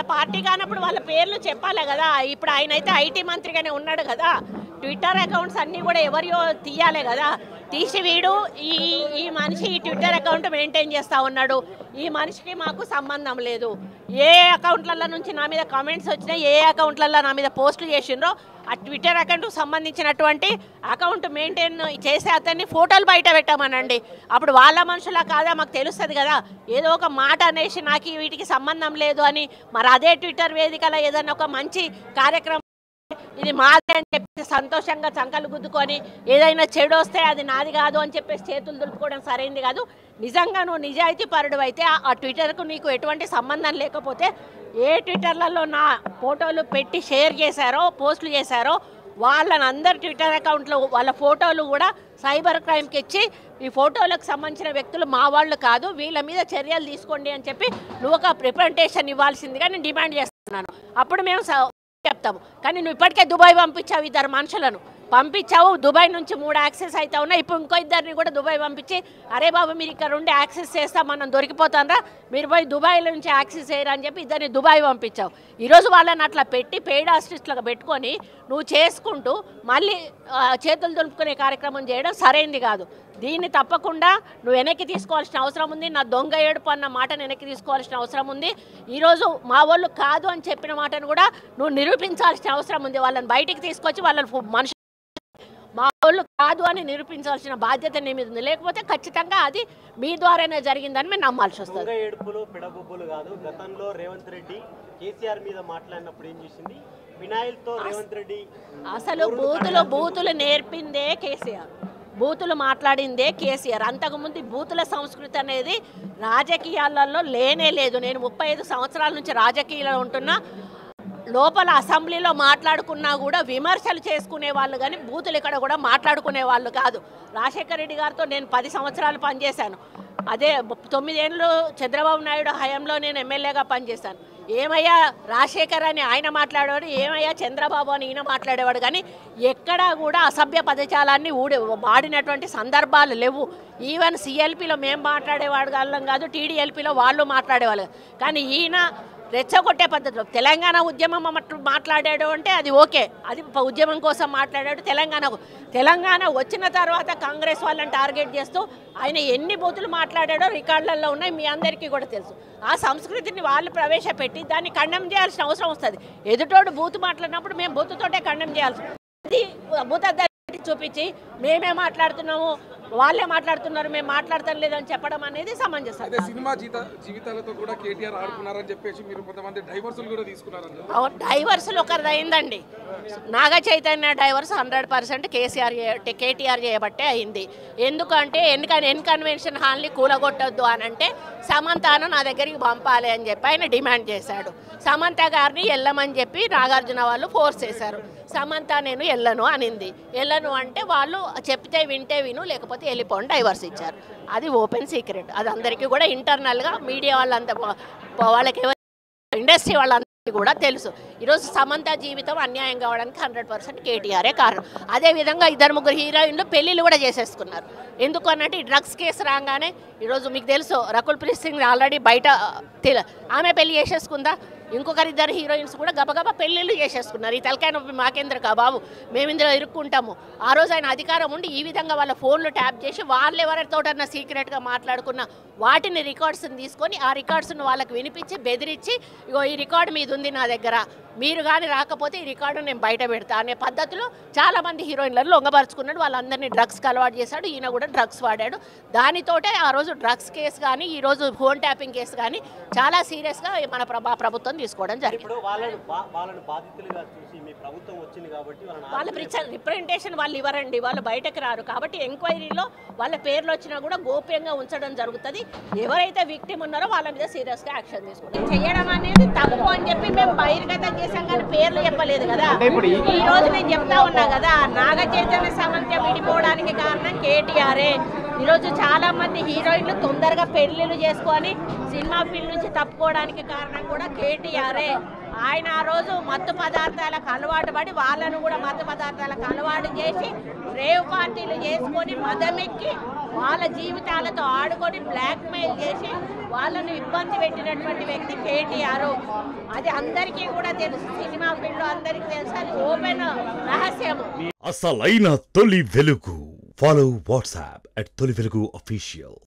Party కానప్పుడు వాళ్ళ పేర్లు చెప్పాలి కదా ఇప్పుడు ఆయన అయితే ఐటీ మంత్రిగానే ఉన్నాడు కదా ట్విట్టర్ అకౌంట్స్ అన్నీ కూడా ఎవరియో తీయాలి కదా తీసి వీడు ఈ ఈ మనిషి ఈ ట్విట్టర్ అకౌంట్ మెయింటైన్ చేస్తూ ఉన్నాడు ఈ మనిషికి మాకు సంబంధం లేదు ఏ అకౌంట్లలో నుంచి నా మీద కామెంట్స్ వచ్చినాయి ఏ అకౌంట్లలో నా మీద పోస్టులు చేసిండ్రో ఆ ట్విట్టర్ అకౌంట్కి సంబంధించినటువంటి అకౌంట్ మెయింటైన్ చేసే అతన్ని ఫోటోలు బయట పెట్టామనండి అప్పుడు వాళ్ళ మనుషులా కాదా మాకు తెలుస్తుంది కదా ఏదో ఒక మాట అనేసి నాకు వీటికి సంబంధం లేదు అని మరి అదే ట్విట్టర్ వేదికలో ఏదైనా ఒక మంచి కార్యక్రమం ఇది మాదే అని చెప్పి సంతోషంగా చంకలు గుద్దుకొని ఏదైనా చెడు వస్తే అది నాది కాదు అని చెప్పేసి చేతులు దులుపుకోవడం సరైంది కాదు నిజంగా నువ్వు నిజాయితీ పరుడు అయితే ఆ- ఆ ట్విట్టర్కు నీకు ఎటువంటి సంబంధం లేకపోతే ఏ ట్విట్టర్లలో నా ఫోటోలు పెట్టి షేర్ చేశారో పోస్టులు చేశారో వాళ్ళని అందరు ట్విట్టర్ అకౌంట్లో వాళ్ళ ఫోటోలు కూడా సైబర్ క్రైమ్కి ఇచ్చి ఈ ఫోటోలకు సంబంధించిన వ్యక్తులు మా వాళ్ళు కాదు వీళ్ళ మీద చర్యలు తీసుకోండి అని చెప్పి నువ్వు ఒక రిప్రజెంటేషన్ ఇవ్వాల్సిందిగా నేను డిమాండ్ చేస్తున్నాను అప్పుడు మేము స- చెప్తాము కానీ నువ్వు ఇప్పటికే దుబాయ్ పంపించావు ఇద్దరు మనుషులను పంపించావు దుబాయ్ నుంచి మూడు యాక్సెస్ అయితే ఉన్నాయి ఇప్పుడు ఇంకో ఇద్దరిని కూడా దుబాయ్ పంపించి అరే బాబు మీరు ఇక్కడ ఉండి యాక్సెస్ చేస్తాం మనం దొరికిపోతాంరా మీరు పోయి దుబాయ్ నుంచి యాక్సెస్ చేయరు అని చెప్పి ఇద్దరిని దుబాయ్ పంపించావు ఈరోజు వాళ్ళని అట్లా పెట్టి పెయిడ్ ఆర్టిస్టులుగా పెట్టుకొని నువ్వు చేసుకుంటూ మళ్ళీ ఆ, చేతులు దులుపుకునే కార్యక్రమం చేయడం సరైంది కాదు దీన్ని తప్పకుండా నువ్వు వెనక్కి తీసుకోవాల్సిన అవసరం ఉంది నా దొంగ ఏడుపు అన్న మాటను వెనక్కి తీసుకోవాల్సిన అవసరం ఉంది ఈరోజు మా వాళ్ళు కాదు అని చెప్పిన మాటను కూడా నువ్వు నిరూపించాల్సిన అవసరం ఉంది వాళ్ళని బయటికి తీసుకొచ్చి వాళ్ళని ఫు- మనుషు మా వాళ్ళు కాదు అని నిరూపించాల్సిన బాధ్యత నీ మీద ఉంది లేకపోతే ఖచ్చితంగా అది మీ ద్వారానే జరిగిందని మేము నమ్మాల్సి వస్తుంది దొంగ ఏడుపులు పిడబుబ్బులు కాదు గతంలో రేవంత్ రెడ్డి కేసీఆర్ మీద మాట్లాడినప్పుడు ఏం చేసింది వినాయల్తో రేవంత్ రెడ్డి అసలు బూతులు బూతులు నేర్పిందే కేసీఆర్ బూతులు మాట్లాడిందే కేసీఆర్ అంతకుముందు ఈ బూతుల సంస్కృతి అనేది రాజకీయాలలో లేనే లేదు నేను ముప్పై ఐదు సంవత్సరాల నుంచి రాజకీయాల్లో ఉంటున్నా లోపల అసెంబ్లీలో మాట్లాడుకున్నా కూడా విమర్శలు చేసుకునే వాళ్ళు కానీ బూతులు ఇక్కడ కూడా మాట్లాడుకునే వాళ్ళు కాదు రాజశేఖర రెడ్డి గారితో నేను పది సంవత్సరాలు పనిచేశాను అదే తొమ్మిదేళ్ళు చంద్రబాబు నాయుడు హయాంలో నేను ఎమ్మెల్యేగా పనిచేశాను ఏమయ్యా రాజశేఖర్ అని ఆయన మాట్లాడేవాడు ఏమయ్యా చంద్రబాబు అని ఈయన మాట్లాడేవాడు కానీ ఎక్కడా కూడా అసభ్య పదజాలాన్ని ఊడి వాడినటువంటి సందర్భాలు లేవు ఈవెన్ సిఎల్పిలో మేము మాట్లాడేవాడు వాళ్ళం కాదు టీడీఎల్పీలో వాళ్ళు మాట్లాడేవాళ్ళు కానీ ఈయన రెచ్చగొట్టే పద్ధతిలో తెలంగాణ ఉద్యమం అన్నట్లు మాట్లాడాడు అంటే అది ఓకే అది ప- ఉద్యమం కోసం మాట్లాడాడు తెలంగాణకు తెలంగాణ వచ్చిన తర్వాత కాంగ్రెస్ వాళ్ళని టార్గెట్ చేస్తూ ఆయన ఎన్ని బూతులు మాట్లాడాడో రికార్డులలో ఉన్నాయి మీ అందరికీ కూడా తెలుసు ఆ సంస్కృతిని వాళ్ళు ప్రవేశపెట్టి దాన్ని ఖండం చేయాల్సిన అవసరం వస్తుంది ఎదుటోడు బూతు మాట్లాడినప్పుడు మేము బూతుతోటే ఖండం చేయాల్సి అది భూతద్దాన్ని చూపించి మేమే మాట్లాడుతున్నాము వాళ్ళే మాట్లాడుతున్నారు మేము మాట్లాడతాం లేదని చెప్పడం అనేది సమంజసం అదే సినిమా జీత జీవితాలతో కూడా కేటీఆర్ ఆడుకున్నారని చెప్పేసి మీరు కొంతమంది డైవర్సులు కూడా తీసుకున్నారని చెప్పి. అవును, డైవర్సులు ఒకరిది అయిందండి Naga Chaitanya divorce hundred percent KCR చే- కేటీఆర్ చేయబట్టే అయింది ఎందుకంటే ఎన్నిక ఎన్ కన్వెన్షన్ హాల్ని కూలగొట్టొద్దు అని అంటే సమంతను నా దగ్గరికి పంపాలి అని చెప్పి ఆయన డిమాండ్ చేశాడు సమంత గారిని వెళ్ళమని చెప్పి నాగార్జున వాళ్ళు ఫోర్స్ చేశారు సమంత నేను వెళ్ళను అనింది వెళ్ళను అంటే వాళ్ళు చెప్తే వింటే విను లేకపోతే వెళ్ళిపోండి డైవర్స్ ఇచ్చారు అది ఓపెన్ సీక్రెట్ అది అందరికీ కూడా ఇంటర్నల్గా మీడియా వాళ్ళంతా వాళ్ళకి ఎవరు ఇండస్ట్రీ వాళ్ళందరికీ కూడా తెలుసు ఈరోజు సమంత జీవితం అన్యాయం కావడానికి హండ్రెడ్ పర్సెంట్ కేటీఆరే కారణం అదేవిధంగా ఇద్దరు ముగ్గురు హీరోయిన్లు పెళ్ళిళ్ళు కూడా చేసేసుకున్నారు ఎందుకు అన్నట్టు ఈ డ్రగ్స్ కేసు రాగానే ఈరోజు మీకు తెలుసు రకుల్ ప్రీత్ సింగ్ ఆల్రెడీ బయట తెల ఆమె పెళ్లి చేసేసుకుందా ఇంకొకరు ఇద్దరు హీరోయిన్స్ కూడా గబగబా పెళ్ళిళ్ళు చేసేసుకున్నారు ఈ తలకాయ నొప్పి మాకేంద్ర బాబు మేము ఇందులో ఇరుక్కుంటాము ఆ రోజు ఆయన అధికారం ఉండి ఈ విధంగా వాళ్ళ ఫోన్లు ట్యాప్ చేసి వాళ్ళు ఎవరితోటన్నా సీక్రెట్గా మాట్లాడుకున్న వాటిని రికార్డ్స్ని తీసుకొని ఆ రికార్డ్స్ను వాళ్ళకి వినిపించి బెదిరించి ఇగో ఈ రికార్డు మీద ఉంది నా దగ్గర మీరు కానీ రాకపోతే ఈ రికార్డు నేను బయట పెడతా అనే పద్ధతిలో చాలామంది హీరోయిన్లను లొంగపరుచుకున్నాడు వాళ్ళందరినీ డ్రగ్స్కి అలవాటు చేశాడు ఈయన కూడా డ్రగ్స్ వాడాడు దానితోటే ఆ రోజు డ్రగ్స్ కేసు కానీ ఈ రోజు ఫోన్ ట్యాపింగ్ కేసు కానీ చాలా సీరియస్గా మన ప్రభా ప్రభుత్వం తీసుకోవడం జరిగింది ఇప్పుడు వాళ్ళని బా- వాళ్ళని బాధితులుగా చూసి మీ ప్రభుత్వం వచ్చింది కాబట్టి వాళ్ళని వాళ్ళ రిప్రజెంటేషన్ వాళ్ళు ఇవ్వరండి వాళ్ళు బయటకు రారు కాబట్టి ఎంక్వైరీలో వాళ్ళ పేర్లు వచ్చినా కూడా గోప్యంగా ఉంచడం జరుగుతుంది ఎవరైతే విక్టిమ్ ఉన్నారో వాళ్ళ మీద సీరియస్గా యాక్షన్ తీసుకుంటాం చేయడం అనేది తప్పు అని చెప్పి మేము బహిర్గతం చేసాం కానీ పేర్లు చెప్పలేదు కదా ఈ రోజు నేను చెప్తా ఉన్నా కదా నాగ చైతన్య సమంత విడిపోవడానికి కారణం కేటీఆర్ఏ ఈరోజు చాలా మంది హీరోయిన్లు తొందరగా పెళ్లిళ్ళు చేసుకొని సినిమా ఫీల్డ్ నుంచి తప్పుకోవడానికి కారణం కూడా కేటీఆర్ఏ ఆయన ఆ రోజు మత్తు పదార్థాలకు అలవాటు పడి వాళ్ళను కూడా మత్తు పదార్థాలకు అలవాటు చేసి రేవ్ పార్టీలు చేసుకొని మదమెక్కి వాళ్ళ జీవితాలతో ఆడుకొని బ్లాక్మెయిల్ చేసి వాళ్ళను ఇబ్బంది పెట్టినటువంటి వ్యక్తి కేటీఆర్ అది అందరికీ కూడా తెలుసు సినిమా ఫీల్డ్ అందరికీ తెలుసు అది ఓపెన్ రహస్యము అసలైన తొలి వెలుగు ఫాలో వాట్సాప్ అట్ తొలి వెలుగు అఫీషియల్